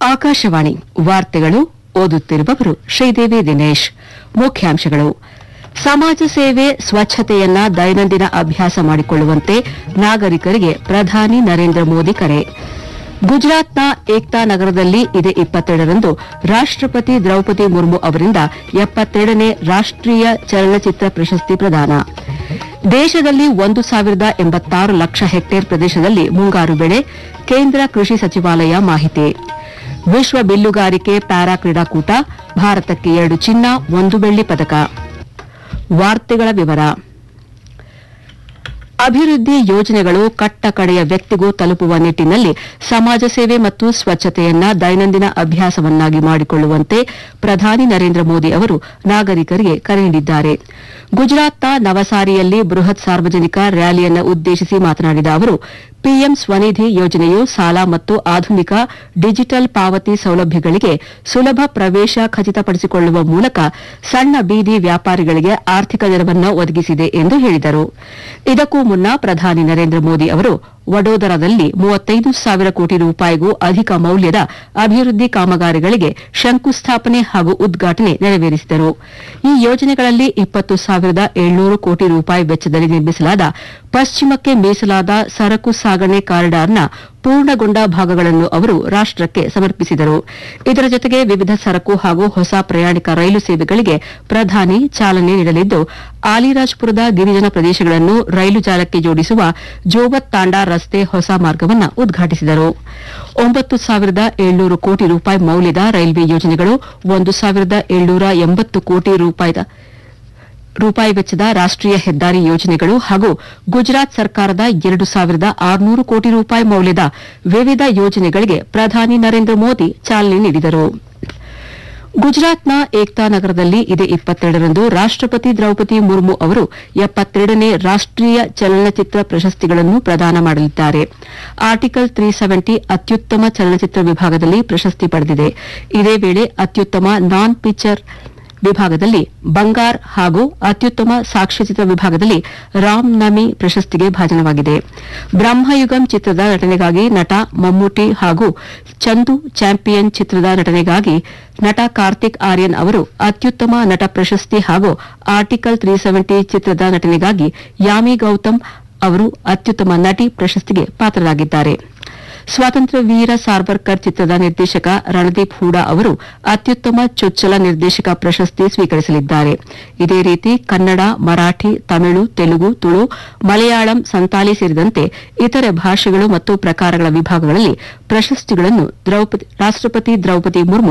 ಆಕಾಶವಾಣಿ ವಾರ್ತೆಗಳು ಓದುತ್ತಿರುವವರು ಶ್ರೀದೇವಿ ದಿನೇಶ್ ಮುಖ್ಯಾಂಶಗಳು ಸಮಾಜ ಸೇವೆ ಸ್ವಚ್ಛತೆಯನ್ನ ದೈನಂದಿನ ಅಭ್ಯಾಸ ಮಾಡಿಕೊಳ್ಳುವಂತೆ ನಾಗರಿಕರಿಗೆ ಪ್ರಧಾನಿ ನರೇಂದ್ರ ಮೋದಿ ಕರೆ ಗುಜರಾತ್ನ ಏಕ್ತಾ ನಗರದಲ್ಲಿ ಇದೇ ಇಪ್ಪತ್ತೆರಡರಂದು ರಾಷ್ಟಪತಿ ದ್ರೌಪದಿ ಮುರ್ಮು ಅವರಿಂದ ಎಪ್ಪತ್ತೆರಡನೇ ರಾಷ್ಟೀಯ ಚಲನಚಿತ್ರ ಪ್ರಶಸ್ತಿ ಪ್ರದಾನ ದೇಶದಲ್ಲಿ ಒಂದು ಸಾವಿರದ ಎಂಬತ್ತಾರು ಲಕ್ಷ ಹೆಕ್ಟೇರ್ ಪ್ರದೇಶದಲ್ಲಿ ಮುಂಗಾರು ಬೆಳೆ ಕೇಂದ್ರ ಕೃಷಿ ಸಚಿವಾಲಯ ಮಾಹಿತಿ ವಿಶ್ವ ಬಿಲ್ಲುಗಾರಿಕೆ ಪ್ಯಾರಾ ಕ್ರೀಡಾಕೂಟ ಭಾರತಕ್ಕೆ ಎರಡು ಚಿನ್ನ ಒಂದು ಬೆಳ್ಳಿ ಪದಕ ವಾರ್ತೆಗಳ ವಿವರ ಅಭಿವೃದ್ಧಿ ಯೋಜನೆಗಳು ಕಟ್ಟ ಕಡೆಯ ವ್ಯಕ್ತಿಗೂ ತಲುಪುವ ನಿಟ್ಟಿನಲ್ಲಿ ಸಮಾಜ ಸೇವೆ ಮತ್ತು ಸ್ವಚ್ಛತೆಯನ್ನ ದೈನಂದಿನ ಅಭ್ಯಾಸವನ್ನಾಗಿ ಮಾಡಿಕೊಳ್ಳುವಂತೆ ಪ್ರಧಾನಿ ನರೇಂದ್ರ ಮೋದಿ ಅವರು ನಾಗರಿಕರಿಗೆ ಕರೆ ನೀಡಿದ್ದಾರೆ ಗುಜರಾತ್ನ ನವಸಾರಿಯಲ್ಲಿ ಬೃಹತ್ ಸಾರ್ವಜನಿಕ ರ್ಯಾಲಿಯನ್ನು ಉದ್ದೇಶಿಸಿ ಮಾತನಾಡಿದ ಅವರು ಪಿಎಂ ಸ್ವನಿಧಿ ಯೋಜನೆಯು ಸಾಲ ಮತ್ತು ಆಧುನಿಕ ಡಿಜಿಟಲ್ ಪಾವತಿ ಸೌಲಭ್ಯಗಳಿಗೆ ಸುಲಭ ಪ್ರವೇಶ ಖಚಿತಪಡಿಸಿಕೊಳ್ಳುವ ಮೂಲಕ ಸಣ್ಣ ಬೀದಿ ವ್ಯಾಪಾರಿಗಳಿಗೆ ಆರ್ಥಿಕ ನೆರವನ್ನು ಒದಗಿಸಿದೆ ಎಂದು ಹೇಳಿದರು ಇದಕ್ಕೂ ಮುನ್ನ ಪ್ರಧಾನಿ ನರೇಂದ್ರ ಮೋದಿ ಅವರು ವಡೋದರಾದಲ್ಲಿ ಮೂವತ್ತೈದು ಸಾವಿರ ಕೋಟಿ ರೂಪಾಯಿಗೂ ಅಧಿಕ ಮೌಲ್ಯದ ಅಭಿವೃದ್ಧಿ ಕಾಮಗಾರಿಗಳಿಗೆ ಶಂಕುಸ್ಥಾಪನೆ ಹಾಗೂ ಉದ್ಘಾಟನೆ ನೆರವೇರಿಸಿದರು ಈ ಯೋಜನೆಗಳಲ್ಲಿ ಇಪ್ಪತ್ತು ಸಾವಿರದ ಏಳ್ನೂರು ಕೋಟಿ ರೂಪಾಯಿ ವೆಚ್ಚದಲ್ಲಿ ನಿರ್ಮಿಸಲಾದ ಪಶ್ಚಿಮಕ್ಕೆ ಮೀಸಲಾದ ಸರಕು ಸಾಗಣೆ ಕಾರಿಡಾರ್ನ ಪೂರ್ಣಗೊಂಡ ಭಾಗಗಳನ್ನು ಅವರು ರಾಷ್ಟಕ್ಕೆ ಸಮರ್ಪಿಸಿದರು ಇದರ ಜೊತೆಗೆ ವಿವಿಧ ಸರಕು ಹಾಗೂ ಹೊಸ ಪ್ರಯಾಣಿಕ ರೈಲು ಸೇವೆಗಳಿಗೆ ಪ್ರಧಾನಿ ಚಾಲನೆ ನೀಡಲಿದ್ದು ಆಲಿರಾಜ್ಪುರದ ಗಿರಿಜನ ಪ್ರದೇಶಗಳನ್ನು ರೈಲು ಜಾಲಕ್ಕೆ ಜೋಡಿಸುವ ಜೋಬತ್ ತಾಂಡಾ ರಸ್ತೆ ಹೊಸ ಮಾರ್ಗವನ್ನು ಉದ್ಘಾಟಿಸಿದರು ಒಂಬತ್ತು ಸಾವಿರದ ಏಳ್ನೂರು ಕೋಟಿ ರೂಪಾಯಿ ಮೌಲ್ಯದ ರೈಲ್ವೆ ಯೋಜನೆಗಳು ಒಂದು ಸಾವಿರದ ಏಳ್ನೂರ ಎಂಬತ್ತು ಕೋಟಿ ರೂಪಾಯಿದ ರೂಪಾಯಿ ವೆಚ್ಚದ ರಾಷ್ಟೀಯ ಹೆದ್ದಾರಿ ಯೋಜನೆಗಳು ಹಾಗೂ ಗುಜರಾತ್ ಸರ್ಕಾರದ ಎರಡು ಸಾವಿರದ ಆರುನೂರು ಕೋಟಿ ರೂಪಾಯಿ ಮೌಲ್ಯದ ವಿವಿಧ ಯೋಜನೆಗಳಿಗೆ ಪ್ರಧಾನಿ ನರೇಂದ್ರ ಮೋದಿ ಚಾಲನೆ ನೀಡಿದರು ಗುಜರಾತ್ನ ಏಕ್ತಾ ನಗರದಲ್ಲಿ ಇದೇ ಇಪ್ಪತ್ತೆರಡರಂದು ರಾಷ್ಟಪತಿ ದ್ರೌಪದಿ ಮುರ್ಮು ಅವರು ಎಪ್ಪತ್ತೆರಡನೇ ರಾಷ್ಟೀಯ ಚಲನಚಿತ್ರ ಪ್ರಶಸ್ತಿಗಳನ್ನು ಪ್ರದಾನ ಮಾಡಲಿದ್ದಾರೆ ಆರ್ಟಿಕಲ್ ತ್ರೀ ಸೆವೆಂಟಿ ಅತ್ಯುತ್ತಮ ಚಲನಚಿತ್ರ ವಿಭಾಗದಲ್ಲಿ ಪ್ರಶಸ್ತಿ ಪಡೆದಿದೆ ಇದೇ ವೇಳೆ ಅತ್ಯುತ್ತಮ ನಾನ್ ಪಿಕ್ಚರ್ ವಿಭಾಗದಲ್ಲಿ ಬಂಗಾರ್ ಹಾಗೂ ಅತ್ಯುತ್ತಮ ಸಾಕ್ಷ್ಯಚಿತ್ರ ವಿಭಾಗದಲ್ಲಿ ರಾಮ್ ನಮಿ ಪ್ರಶಸ್ತಿಗೆ ಭಾಜನವಾಗಿದೆ ಬ್ರಹ್ಮಯುಗಂ ಚಿತ್ರದ ನಟನೆಗಾಗಿ ನಟ ಮಮ್ಮೂಟಿ ಹಾಗೂ ಚಂದು ಚಾಂಪಿಯನ್ ಚಿತ್ರದ ನಟನೆಗಾಗಿ ನಟ ಕಾರ್ತಿಕ್ ಆರ್ಯನ್ ಅವರು ಅತ್ಯುತ್ತಮ ನಟ ಪ್ರಶಸ್ತಿ ಹಾಗೂ ಆರ್ಟಿಕಲ್ ತ್ರೀ ಸೆವೆಂಟಿ ಚಿತ್ರದ ನಟನೆಗಾಗಿ ಯಾಮಿ ಗೌತಮ್ ಅವರು ಅತ್ಯುತ್ತಮ ನಟಿ ಪ್ರಶಸ್ತಿಗೆ ಪಾತ್ರರಾಗಿದ್ದಾರೆ ಸ್ವಾತಂತ್ರ್ಯ ವೀರ ಸಾರ್ವರ್ಕರ್ ಚಿತ್ರದ ನಿರ್ದೇಶಕ ರಣದೀಪ್ ಹೂಡಾ ಅವರು ಅತ್ಯುತ್ತಮ ಚೊಚ್ಚಲ ನಿರ್ದೇಶಕ ಪ್ರಶಸ್ತಿ ಸ್ವೀಕರಿಸಲಿದ್ದಾರೆ ಇದೇ ರೀತಿ ಕನ್ನಡ ಮರಾಠಿ ತಮಿಳು ತೆಲುಗು ತುಳು ಮಲಯಾಳಂ ಸಂತಾಲಿ ಸೇರಿದಂತೆ ಇತರೆ ಭಾಷೆಗಳು ಮತ್ತು ಪ್ರಕಾರಗಳ ವಿಭಾಗಗಳಲ್ಲಿ ಪ್ರಶಸ್ತಿಗಳನ್ನು ರಾಷ್ಟಪತಿ ದ್ರೌಪದಿ ಮುರ್ಮು